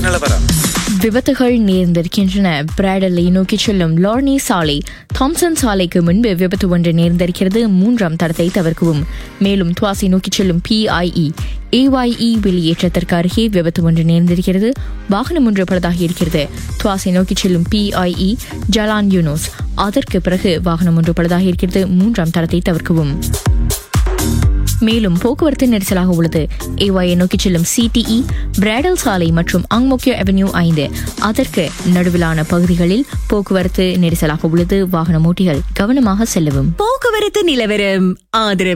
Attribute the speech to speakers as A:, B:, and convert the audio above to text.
A: நிலவரம்
B: விபத்துகள் நேர்ந்திருக்கின்றன பிராடலை நோக்கி செல்லும் லார்னி சாலை தாம்சன் சாலைக்கு முன்பு விபத்து ஒன்று நேர்ந்திருக்கிறது மூன்றாம் தடத்தை தவிர்க்கவும் மேலும் துவாசி நோக்கி செல்லும் பிஐஇ ஏஒய்இ வெளியேற்றத்திற்கு அருகே விபத்து ஒன்று நேர்ந்திருக்கிறது வாகனம் ஒன்று பழுதாகி இருக்கிறது துவாசி நோக்கி செல்லும் பிஐஇ ஜலான் யூனோஸ் அதற்கு பிறகு வாகனம் ஒன்று பழுதாகி இருக்கிறது மூன்றாம் தடத்தை தவிர்க்கவும் மேலும் போக்குவரத்து நெரிசலாக உள்ளது ஏவாயை நோக்கி செல்லும் சிடிஇ பிராடல் சாலை மற்றும் அங்மோக்கியோ அவென்யூ ஐந்து அதற்கு நடுவிலான பகுதிகளில் போக்குவரத்து நெரிசலாக உள்ளது வாகன ஓட்டிகள் கவனமாக செல்லவும்
C: போக்குவரத்து நிலவரம் ஆதரவு